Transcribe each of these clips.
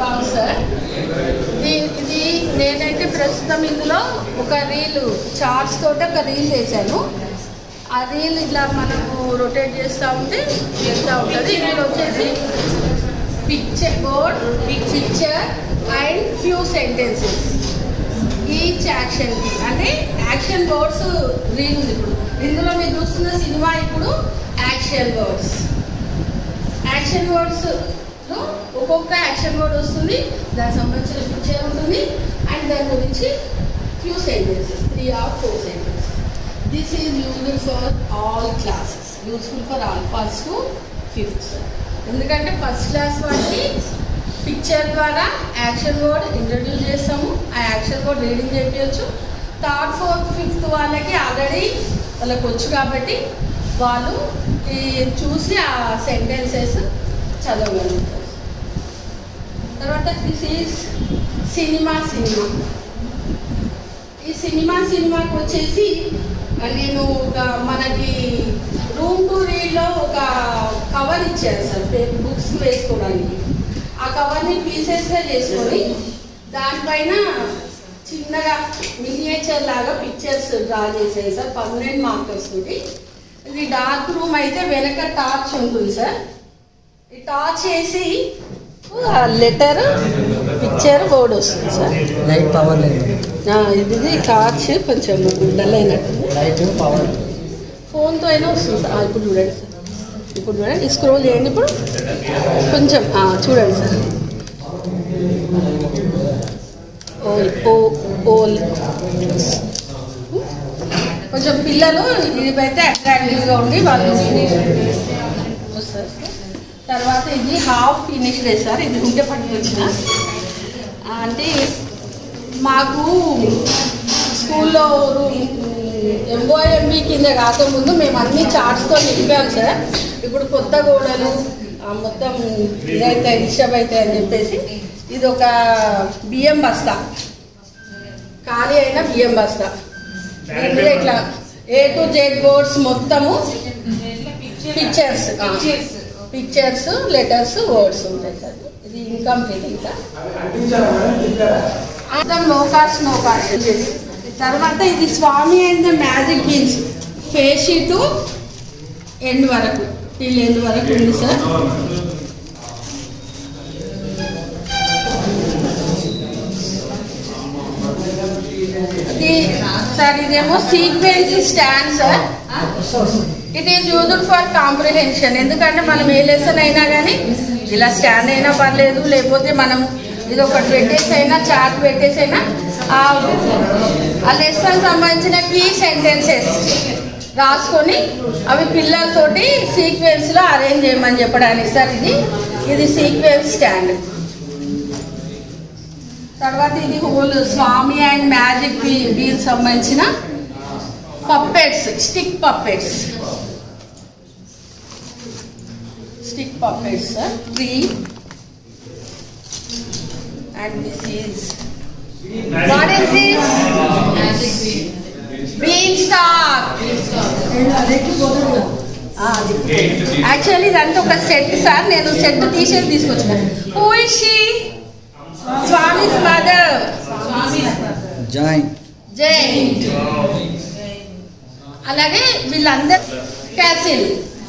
బాగుంది సార్ ఇది ఇది నేనైతే ప్రస్తుతం ఇందులో ఒక రీల్ చార్ట్స్ తోటి ఒక రీల్ వేసాను ఆ రీల్ ఇట్లా మనము రొటేట్ చేస్తూ ఉంటే వెళ్తూ ఉంటుంది ఇందులో వచ్చేసి picture board picture and few sentences each action అంటే యాక్షన్ వర్డ్స్ రీల్ ఉంది ఇప్పుడు ఇందులో మీరు చూస్తున్న సినిమా ఇప్పుడు యాక్షన్ వర్డ్స్ యాక్షన్ వర్డ్స్ లో ఒక్కొక్క యాక్షన్ వర్డ్ వస్తుంది దానికి సంబంధించిన పిక్చర్ ఉంటుంది అండ్ దాని గురించి few sentences three or four sentences this is useful for all classes useful for all first to fifth ఎందుకంటే ఫస్ట్ క్లాస్ వాళ్ళకి పిక్చర్ ద్వారా యాక్షన్ వర్డ్ ఇంట్రడ్యూస్ చేస్తాము ఆ యాక్షన్ వర్డ్ రీడింగ్ చేయించవచ్చు థర్డ్ ఫోర్త్ ఫిఫ్త్ వాళ్ళకి already వాళ్ళకి వచ్చు కాబట్టి వాళ్ళు ఈ చూసి ఆ సెంటెన్సెస్ చదవగలుగుతారు తర్వాత దిస్ ఈజ్ సినిమా సినిమా ఈ సినిమా సినిమాకి వచ్చేసి ఆ, నేను ఒక మనకి రూమ్ టు రీడ్లో ఒక కవర్ ఇచ్చారు సార్ బుక్స్ వేసుకోవడానికి ఆ కవర్ని పీసెస్గా చేసుకొని దానిపైన చిన్నగా మినియేచర్ లాగా పిక్చర్స్ డ్రా చేసాయి సార్ పర్మనెంట్ మార్కర్స్ తోటి ఇది డార్క్ రూమ్ అయితే వెనక టార్చ్ ఉంటుంది సార్ ఈ టార్చ్ వేసి లెటర్ పిక్చర్ బోర్డు వస్తుంది సార్ లైట్ పవర్ లేదు ఆ, ఇది టార్చ్ కొంచెం డల్ అయినట్టుంది లైట్ పవర్ ఫోన్తో అయినా వస్తుంది సార్ ఆ, ఇప్పుడు చూడండి సార్ ఇప్పుడు చూడండి స్క్రోల్ చేయండి ఇప్పుడు కొంచెం ఆ, చూడండి సార్ ఓల్ ఓ ఓల్ కొంచెం పిల్లలు ఇది అయితే అట్రాక్టివ్గా ఉండి వాళ్ళు చూస్తారు సార్. తర్వాత ఇది హాఫ్ ఫినిష్డ్ సార్ ఇది ఉంటే పట్టుకొచ్చిన అంటే మాకు స్కూల్లో ఎంఓఎంబి కింద కాకముందు మేము అన్ని చార్ట్స్తో నింపాం సార్ ఇప్పుడు కొత్త గోడలు ఆ, మొత్తం ఇదైతే డిస్టర్బ్ అవుతాయి అని చెప్పేసి ఇది ఒక బియ్యం బస్తా ఖాళీ అయిన బియ్యం బస్తా దీని మీద ఇట్లా ఏ టు జెడ్ బోర్డ్స్ మొత్తము పిక్చర్స్ పిక్చర్స్ లెటర్స్ వర్డ్స్ ఉంటాయి సార్ ఇది ఇన్కంప్లీట్ ఇంకా మొత్తం నో కాస్ట్ నో కాస్ట్ తర్వాత ఇది Swami and the magic beans face to end వరకు టిల్ ఎండ్ వరకు ఉంది సార్ ఇది సార్ ఇదేమో sequence stand sir it is used for comprehension ఎందుకంటే మనం ఏ లెసన్ అయినా కానీ ఇలా స్టాండ్ అయినా పర్లేదు లేకపోతే మనం ఇది ఒకటి పెట్టేసి అయినా చార్ట్ పెట్టేసి అయినా ఆ- ఆ లెసన్ సంబంధించిన కీ సెంటెన్సెస్ రాసుకొని అవి పిల్లలతోటి సీక్వెన్స్లో అరేంజ్ చేయమని చెప్పడానికి సార్ ఇది ఇది సీక్వెన్స్ స్టాండ్ తర్వాత ఇది హోల్ స్వామి అండ్ మ్యాజిక్ బీల్ సంబంధించిన puppets stick puppets stick puppets three and this is what is this beanstalk actually ఇదంతా ఒక సెట్ సార్ నేను సెట్ టీషర్ట్ తీసుకొచ్చిన who is she Swami's mother giant జై అలాగే వీళ్ళందరూ క్యాసిల్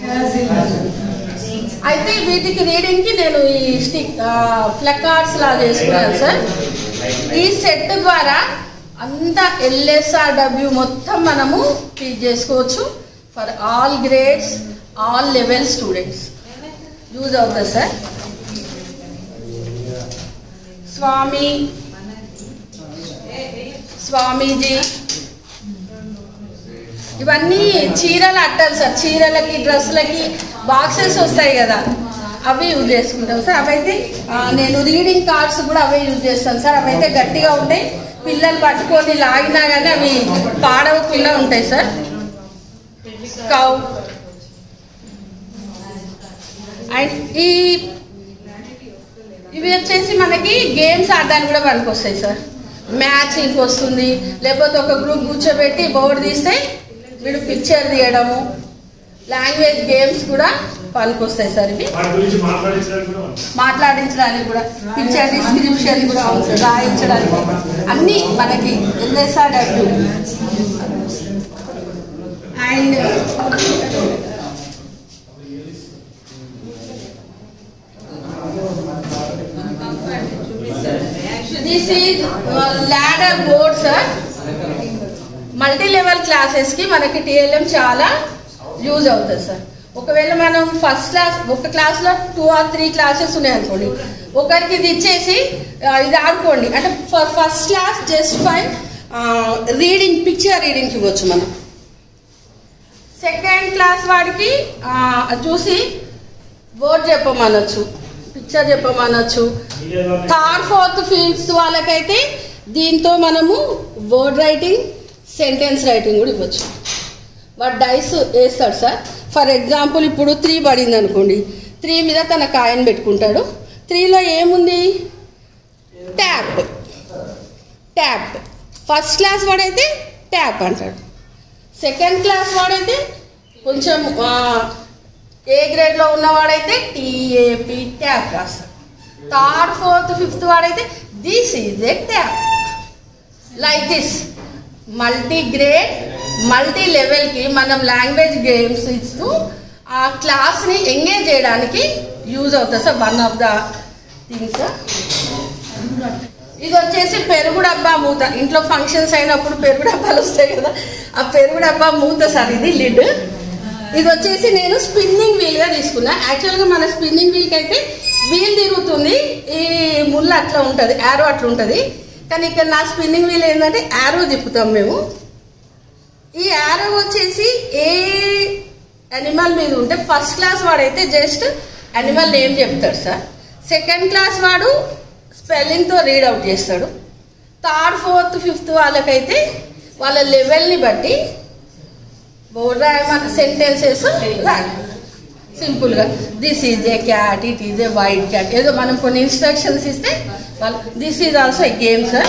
అయితే వీటికి రీడింగ్ కి నేను ఈ స్టిక్ ఫ్లకార్డ్స్ లా చేసుకున్నాను సార్ ఈ సెట్ ద్వారా అంత ఎల్ఎస్ఆర్ డబ్ల్యూ మొత్తం మనము టీచ్ చేసుకోవచ్చు for all grades all level students use అవుతుంది సార్ స్వామి స్వామీజీ ఇవన్నీ చీరల అట్టలు సార్ చీరలకి డ్రెస్సులకి బాక్సెస్ వస్తాయి కదా అవి యూజ్ చేసుకుంటాం సార్ అవైతే ఆ, నేను రీడింగ్ కార్డ్స్ కూడా అవే యూజ్ చేస్తాను సార్ అవైతే గట్టిగా ఉంటాయి పిల్లలు పట్టుకొని లాగినా కానీ అవి పాడవకుండా ఉంటాయి సార్ కౌ అండ్ ఈ ఇవి వచ్చేసి మనకి గేమ్స్ ఆడడానికి కూడా పనికొస్తాయి సార్ మ్యాచింగ్ వస్తుంది లేకపోతే ఒక గ్రూప్ కూర్చోబెట్టి బోర్డు తీస్తే వీడు పిక్చర్ తీయడము లాంగ్వేజ్ గేమ్స్ కూడా పనికొస్తాయి సార్ ఇవి వాటి గురించి మాట్లాడించడానికి కూడా ఉంది. మాట్లాడించడానికి కూడా పిక్చర్ డిస్క్రిప్షన్ కూడా ఉంది రాయించడానికి అన్నీ మనకి LSR W and this is ladder board sir multi level క్లాసెస్కి మనకి టీఎల్ఎం చాలా యూజ్ అవుతుంది సార్ ఒకవేళ మనం ఫస్ట్ క్లాస్ ఒక క్లాస్లో టూ ఆర్ త్రీ క్లాసెస్ ఉన్నాయి అనుకోండి ఒకరికి ఇది ఇచ్చేసి ఆ, ఇది ఆడుకోండి అంటే for first class just five reading picture reading ఇవ్వచ్చు మనం సెకండ్ క్లాస్ వాడికి ఆ, అది చూసి వర్డ్ చెప్పమనొచ్చు పిక్చర్ చెప్పమనొచ్చు థర్డ్ ఫోర్త్ ఫిఫ్త్ వాళ్ళకైతే దీంతో మనము వర్డ్ రైటింగ్ సెంటెన్స్ రైటింగ్ కూడా ఇవ్వచ్చు వాడు డైస్ వేస్తాడు సార్ ఫర్ ఎగ్జాంపుల్ ఇప్పుడు త్రీ పడింది అనుకోండి త్రీ మీద తన కాయను పెట్టుకుంటాడు త్రీలో ఏముంది ట్యాప్ ట్యాప్ ఫస్ట్ క్లాస్ వాడైతే ట్యాప్ అంటాడు సెకండ్ క్లాస్ వాడైతే కొంచెం ఆ, ఏ గ్రేడ్లో ఉన్నవాడైతే టీఏపి ట్యాప్ రాస్తాడు థర్డ్ ఫోర్త్ ఫిఫ్త్ వాడైతే this is a tap like this multi grade multi లెవెల్కి మనం లాంగ్వేజ్ గేమ్స్ ఇస్తూ ఆ క్లాస్ని ఎంగేజ్ చేయడానికి యూజ్ అవుతుంది sir one of the things ఇది వచ్చేసి పెరుగు డబ్బా మూత ఇంట్లో ఫంక్షన్స్ అయినప్పుడు పెరుగు డబ్బాలు వస్తాయి కదా ఆ పెరుగు డబ్బా మూత సార్ ఇది లిడ్ ఇది వచ్చేసి నేను స్పిన్నింగ్ వీల్గా తీసుకున్నా యాక్చువల్గా మన స్పిన్నింగ్ వీల్కి అయితే వీల్ తిరుగుతుంది ఈ ముళ్ళు అట్లా ఉంటుంది యారో అట్లా ఉంటుంది కానీ ఇక్కడ నా స్పిన్నింగ్ వీల్ ఏంటంటే యారో తిప్పుతాం మేము ఈ యారో వచ్చేసి ఏ అనిమల్ మీద ఉంటే ఫస్ట్ క్లాస్ వాడైతే జస్ట్ అనిమల్ నేమ్ చెప్తాడు సార్ సెకండ్ క్లాస్ వాడు స్పెల్లింగ్తో రీడ్ అవుట్ చేస్తాడు థర్డ్ ఫోర్త్ ఫిఫ్త్ వాళ్ళకైతే వాళ్ళ లెవెల్ని బట్టి బోర్డ్ రాయమన్న సెంటెన్సెస్ సింపుల్గా this is a cat it is a white cat ఏదో మనం కొన్ని ఇన్స్ట్రక్షన్స్ ఇస్తే వాళ్ళు this is also a game sir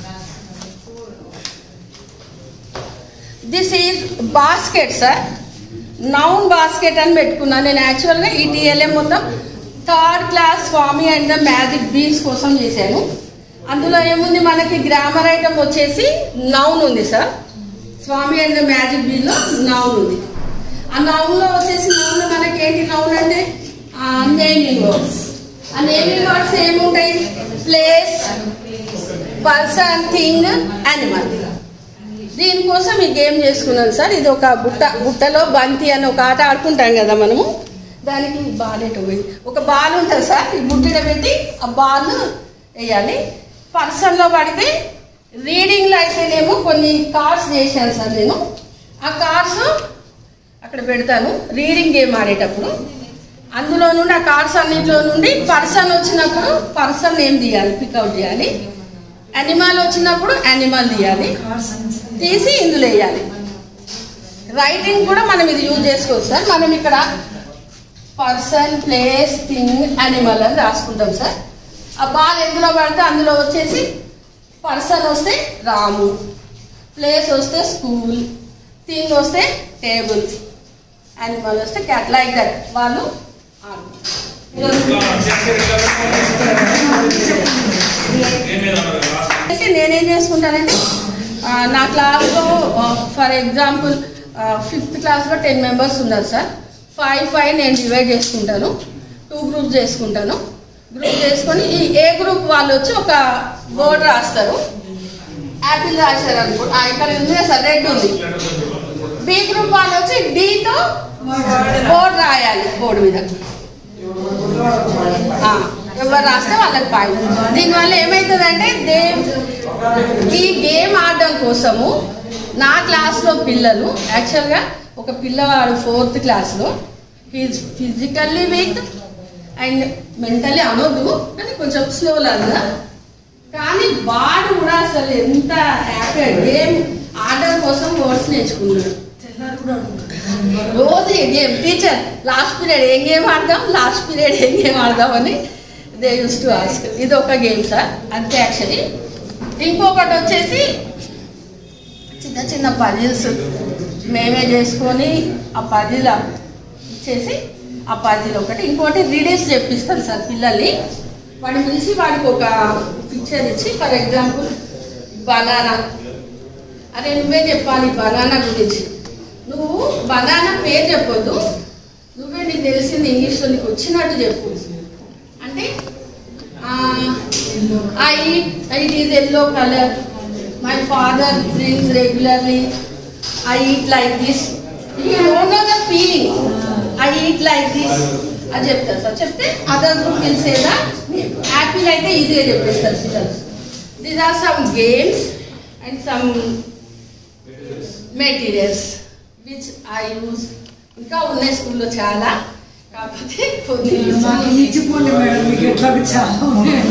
this is basket sir noun basket అని పెట్టుకున్నాను నేను యాక్చువల్గా ఈ టీఎల్ఏ మొత్తం third class Swami and the magic beans కోసం చేశాను అందులో ఏముంది మనకి గ్రామర్ ఐటమ్ వచ్చేసి నౌన్ ఉంది sir Swami and the magic బీన్లో నౌన్ ఉంది ఆ నౌన్లో వచ్చేసి నౌన్లో మనకి ఏంటి నౌన్ అంటే నేమింగ్ వర్డ్స్ ఆ నేమింగ్ వర్డ్స్ ఏముంటాయి ప్లేస్ పర్సన్ థింగ్ యానిమల్ దీనికోసం ఈ గేమ్ చేసుకున్నాను సార్ ఇది ఒక బుట్ట బుట్టలో బంతి అని ఒక ఆట ఆడుకుంటాం కదా మనము దానికి బాల్ ఎటు పోయి ఒక బాల్ ఉంటుంది సార్ ఈ బుట్టలో పెట్టి ఆ బాల్ వేయాలి పర్సన్లో పడితే రీడింగ్లో అయితేనేమో కొన్ని కార్డ్స్ చేశాను సార్ నేను ఆ కార్డ్స్ అక్కడ పెడతాను రీడింగ్ గేమ్ ఆడేటప్పుడు అందులో నుండి ఆ కార్డ్స్ అన్నింటిలో నుండి పర్సన్ వచ్చినప్పుడు పర్సన్ ఏం తీయాలి పికౌట్ చేయాలి అనిమల్ వచ్చినప్పుడు అనిమల్ తీయాలి తీసి ఇందులో వేయాలి రైటింగ్ కూడా మనం ఇది యూజ్ చేసుకోవచ్చు సార్ మనం ఇక్కడ పర్సన్ ప్లేస్ థింగ్ అనిమల్ అని రాసుకుంటాం సార్ ఆ బాల్ ఎందులో పడితే అందులో వచ్చేసి పర్సన్ వస్తే రాము ప్లేస్ వస్తే స్కూల్ థింగ్ వస్తే టేబుల్ అనిమల్ వస్తే క్యాట్ లైక్ దట్ వాళ్ళు అయితే నేనేం చేసుకుంటానంటే ఆ, నా క్లాస్లో ఫర్ ఎగ్జాంపుల్ ఫిఫ్త్ క్లాస్లో టెన్ మెంబర్స్ ఉన్నారు సార్ ఫైవ్ ఫైవ్ నేను డివైడ్ చేసుకుంటాను టూ గ్రూప్స్ చేసుకుంటాను గ్రూప్ చేసుకొని ఈ ఏ గ్రూప్ వాళ్ళు వచ్చి ఒక బోర్డు రాస్తారు యాపిల్ రాశారు అనుకో ఆ, ఇక్కడ ఉంది కదా సార్ రెడ్ ఉంది బి గ్రూప్ వాళ్ళు వచ్చి డీతో బోర్డు రాయాలి బోర్డు మీద ఆ, ఎవరు రాస్తే వాళ్ళకి పాయింట్ దీనివల్ల ఏమవుతుందంటే దే ఈ గేమ్ ఆడడం కోసము నా క్లాస్లో పిల్లలు యాక్చువల్గా ఒక పిల్లవాడు ఫోర్త్ క్లాస్లో he's physically weak and mentally అనొద్దు కానీ కొంచెం స్లో లాగా కానీ వాడు కూడా అసలు ఎంత హ్యాపీ గేమ్ ఆడడం కోసం వర్డ్స్ నేర్చుకున్నాడు రోజు ఈ గేమ్ టీచర్ లాస్ట్ పీరియడ్ ఏం గేమ్ ఆడదాం లాస్ట్ పీరియడ్ ఏం గేమ్ ఆడదాం అని దే యూస్ టు ఆస్క్ ఇది ఒక గేమ్ సార్ అంతే యాక్చువల్లీ ఇంకొకటి వచ్చేసి చిన్న చిన్న పజిల్స్ మేమే చేసుకొని ఆ పజిల్ ఇచ్చేసి ఆ పజిల్ ఒకటి ఇంకోటి రీడేస్ చెప్పిస్తాను సార్ పిల్లల్ని వాడిని పిలిచి వాడికి ఒక పిక్చర్ ఇచ్చి ఫర్ ఎగ్జాంపుల్ బనానా అరే నువ్వే చెప్పాలి బనానా గురించి నువ్వు బనానా పేరు చెప్పొద్దు నువ్వే నీకు తెలిసింది ఇంగ్లీష్లో నీకు వచ్చినట్టు చెప్పు అంటే I it is yellow colour my father drinks regularly I eat like this you don't know the feeling I eat like this అది చెప్తారు సార్ చెప్తే అదర్ గ్రూప్ తెలిసేదా యాపిల్ అయితే ఈజీగా చెప్పేస్తారు పిల్లలు these are some games and some materials which I use ఇంకా ఉన్నాయి స్కూల్లో చాలా కాకపోతే కొన్ని మాకు ఇచ్చిపోండి మేడం మీకు ఎట్లా చాలా ఉన్నాయి.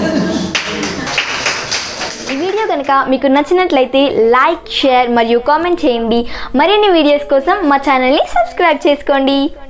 ఈ వీడియో కనుక మీకు నచ్చినట్లయితే లైక్ షేర్ మరియు కామెంట్ చేయండి మరిన్ని వీడియోస్ కోసం మా ఛానల్ని సబ్స్క్రైబ్ చేసుకోండి